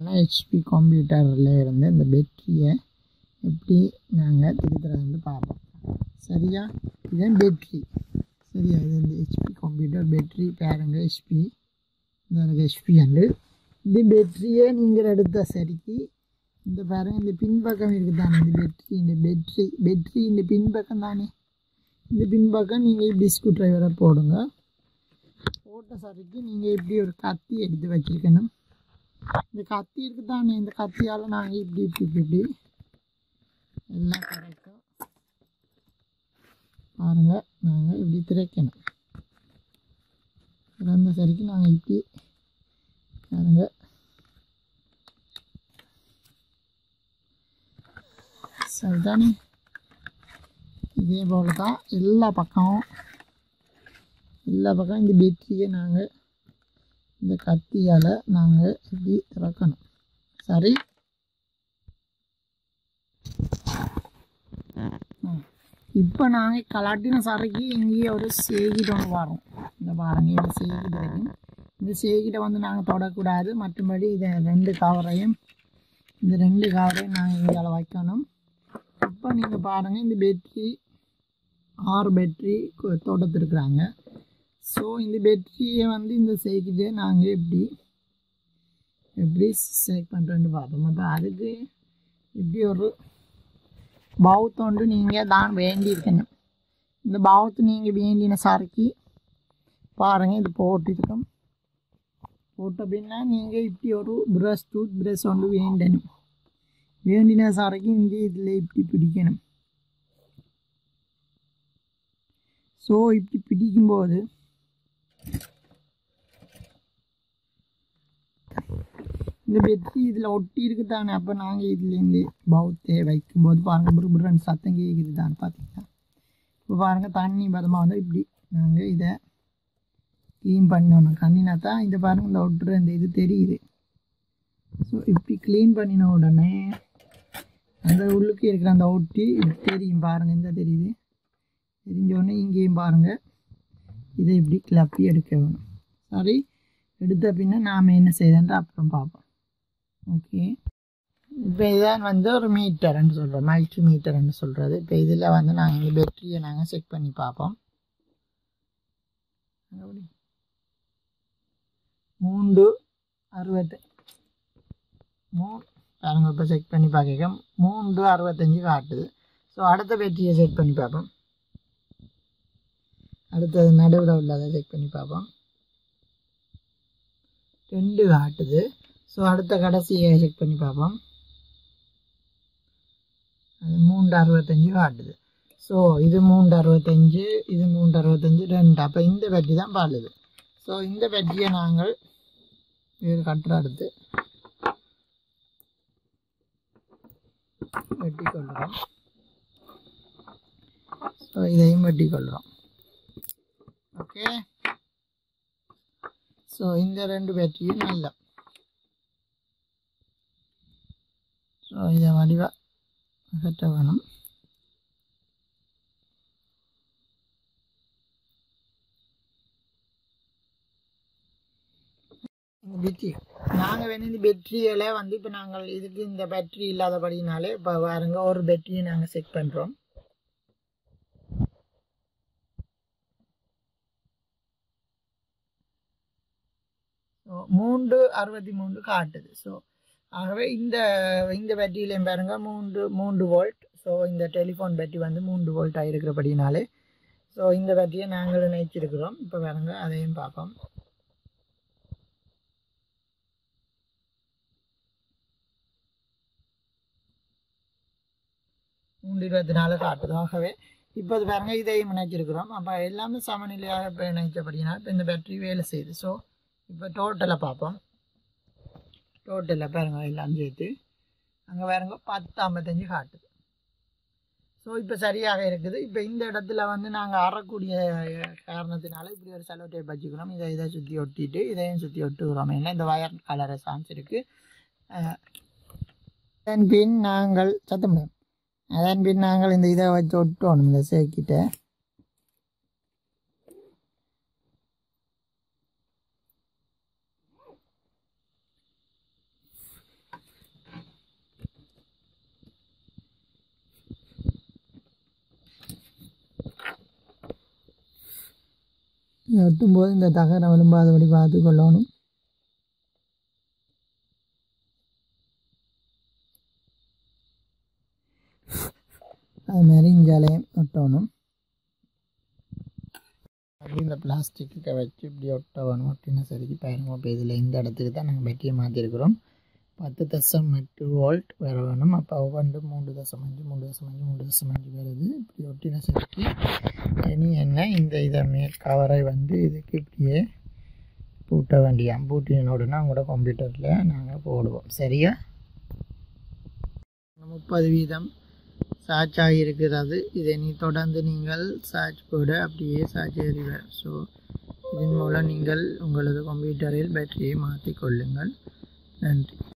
HP கம்ப்யூட்டரில் இருந்து இந்த பேட்டரியை எப்படி நாங்கள் திருத்துறதுன்னு பார்ப்போம் சரியா இதுதான் பேட்ரி சரியா இது இந்த ஹெச்பி கம்ப்யூட்டர் பேட்ரி பாருங்க ஹெச்பி இந்த ஹெச்பி அண்டு இந்த பேட்டரியை நீங்கள் எடுத்த சரிக்கு இந்த பாருங்க இந்த பின்பக்கம் இருக்குது தானே இந்த பேட்டரி இந்த பேட்டரி பேட்டரி இந்த பின்பக்கம் தானே இந்த பின்பக்கம் நீங்கள் இப்படி ஸ்க்ரூ டிரைவரை போடுங்க போட்ட சரிக்கு நீங்கள் இப்படி ஒரு கத்தி எடுத்து வச்சிருக்கணும் இந்த கத்தி இருக்குது தானே இந்த கத்தியால் நாங்கள் இப்படி இப்படி இப்படி இப்படி எல்லாம் கரெக்டாக பாருங்க நாங்கள் இப்படி திரைக்கணும் திறந்த சரிக்கு நாங்கள் இப்படி பாருங்க சரிதானே இதே போல தான் எல்லா பக்கமும் எல்லா பக்கம் இந்த பேட்டரியை நாங்கள் இந்த கத்தியால் நாங்கள் இப்படி திறக்கணும் சரி இப்போ நாங்கள் கலாட்டின சரைக்கு இங்கேயே ஒரு சேகிட்ட ஒன்று வரோம் இந்த பாருங்க இந்த சேகிட்ட வரைக்கும் இந்த சேகிட்ட வந்து நாங்கள் தொடக்கூடாது மற்றபடி இதை ரெண்டு கவரையும் இந்த ரெண்டு கவரையும் நாங்கள் இங்கே வைக்கணும் இப்போ நீங்கள் பாருங்கள் இந்த பேட்டரி ஆறு பேட்டரி தோட்டத்திருக்குறாங்க ஸோ இந்த பேட்டரியை வந்து இந்த சைக்கிளே நாங்கள் எப்படி எப்படி செலக்ட் பண்ணுறேன்னு பார்ப்போம் அப்போ அதுக்கு இப்படி ஒரு பௌத்தொண்டு நீங்கள் தான் வேண்டியிருக்கணும் இந்த பௌத்து நீங்கள் வேண்டின சரக்கு பாருங்கள் இது போட்டிருக்கோம் போட்ட பின்னா நீங்கள் இப்படி ஒரு ப்ரஷ் டூத் ப்ரஷ் ஒன்று வேண்டணும் வேண்டின சரக்கு இங்கே இதில் இப்படி பிடிக்கணும் ஸோ இப்படி பிடிக்கும்போது இந்த வெற்றி இதில் ஒட்டி இருக்கு தானே அப்போ நாங்கள் இதுலேருந்து பௌத்தை வைக்கும்போது பாருங்கள் புரு புருன்னு சத்தம் கேட்குது தான் பார்த்தீங்களா இப்போ பாருங்கள் தண்ணி பதமாக வந்து இப்படி நாங்கள் இதை க்ளீன் பண்ணணும் கண்ணினா தான் இந்த பாருங்கள் இந்த ஒட்டுற இந்த இது தெரியுது ஸோ இப்படி க்ளீன் பண்ணின உடனே அந்த உள்ளுக்கு இருக்கிற அந்த ஒட்டி இப்படி தெரியும் பாருங்கள் இந்த தெரியுது தெரிஞ்சோடனே இங்கேயும் பாருங்கள் இதை இப்படி கிளப்பி எடுக்க வேணும் சரி எடுத்த பின்ன நாம் என்ன செய்யறன்ற அப்புறம் பார்ப்போம் ஓகே இப்போ இதான் வந்து ஒரு மீட்டர்னு சொல்கிறோம் மல்டி மீட்டர்னு சொல்கிறது இப்போ இதில் வந்து நாங்கள் இந்த பேட்டரியை நாங்கள் செக் பண்ணி பார்ப்போம் மூன்று அறுபத்து மூ பாருங்க இப்போ செக் பண்ணி பார்க்க மூன்று அறுபத்தஞ்சு காட்டுது ஸோ அடுத்த பேட்டரியை செக் பண்ணி பார்ப்போம் அடுத்தது நடுவில் உள்ளதை செக் பண்ணி பார்ப்போம் ரெண்டு காட்டுது ஸோ அடுத்த கடைசியை செக் பண்ணி பார்ப்போம் அது மூன்று அறுபத்தஞ்சு காட்டுது ஸோ இது மூன்று அறுபத்தஞ்சு இது மூன்று அறுபத்தஞ்சு ரெண்டு அப்போ இந்த பேட்டரி தான் பாலுது ஸோ இந்த பேட்டரியை நாங்கள் இது கட்டுற அடுத்து வெட்டி கொள்கிறோம் ஸோ இதையும் வெட்டி கொள்கிறோம் ஓகே ஸோ இந்த ரெண்டு பேட்டரியும் நல்ல ஸோ இதை வடிவாக அகற்ற வேணும் இந்த பேட்டரி நாங்கள் வேணும் இந்த பேட்டரியில் வந்து இப்போ நாங்கள் இதுக்கு இந்த பேட்டரி இல்லாதபடினாலே இப்போ பாருங்க ஒரு பேட்டரியை நாங்கள் செக் பண்ணுறோம் ஸோ மூன்று அறுபத்தி மூன்று காட்டுது ஸோ ஆகவே இந்த இந்த பேட்டரியிலையும் பாருங்க மூன்று மூன்று வோல்ட் ஸோ இந்த டெலிஃபோன் பேட்டரி வந்து மூன்று வோல்ட் ஆகிருக்கிறபடினாலே ஸோ இந்த பேட்டரியை நாங்கள் நினைச்சிருக்கிறோம் இப்போ பாருங்க அதையும் பார்ப்போம் மூன்று இருபத்தி நாலு காட்டுது ஆகவே இப்போது பாருங்க இதையும் நினைச்சிருக்கிறோம் அப்போ எல்லாமே சமநிலையாக இப்போ நினைச்சபடினா இப்போ இந்த பேட்டரி வேலை செய்யுது ஸோ இப்போ டோட்டலை பார்ப்போம் டோட்டலில் பாருங்க எல்லாம் சேர்த்து அங்கே பாருங்க பத்து ஐம்பத்தஞ்சு காட்டுது ஸோ இப்போ சரியாக இருக்குது இப்போ இந்த இடத்துல வந்து நாங்கள் அறக்கூடிய காரணத்தினால இப்படி ஒரு செலவு டேப் வச்சுக்கிறோம் இதை இதை சுற்றி ஒட்டிட்டு இதையும் சுற்றி ஒட்டுக்கிறோம் ஏன்னா இந்த வயர் கலரை சான்ஸ் இருக்குது அதன் பின் நாங்கள் சத்தம் முடியும் அதன் பின் நாங்கள் இந்த இதை வச்சு ஒட்டணும் இந்த சேர்க்கிட்ட இதை ஒட்டும்போது இந்த தகரம் விழும்பாதபடி பார்த்து கொள்ளணும் அது மாதிரி இஞ்சாலையும் ஒட்டணும் அப்படி இந்த பிளாஸ்டிக்கை வச்சு இப்படி ஒட்ட வேணும் ஒட்டினா சரிக்கு பாருங்க இப்போ இதில் இந்த இடத்துக்கு தான் நாங்கள் பேட்டியை மாற்றிருக்கிறோம் பத்து தசம் எட்டு வோல்ட் வர வேணும் அப்போ ஒவ்வொன்று மூன்று தசம் அஞ்சு மூணு தசம் அஞ்சு மூணு தசம் அஞ்சு வருது இப்படி ஒட்டின சரிக்கு இனி என்ன இந்த இதை மேல் கவரை வந்து இதுக்கு இப்படியே பூட்ட வேண்டிய பூட்டினோடுனா உங்களோட கம்ப்யூட்டரில் நாங்கள் போடுவோம் சரியா முப்பது வீதம் சார்ஜ் ஆகியிருக்கிறது இதை நீ தொடர்ந்து நீங்கள் சார்ஜ் போட அப்படியே சார்ஜ் ஏறிவர் ஸோ இதன் மூலம் நீங்கள் உங்களது கம்ப்யூட்டரில் பேட்டரியை மாற்றிக் கொள்ளுங்கள் நன்றி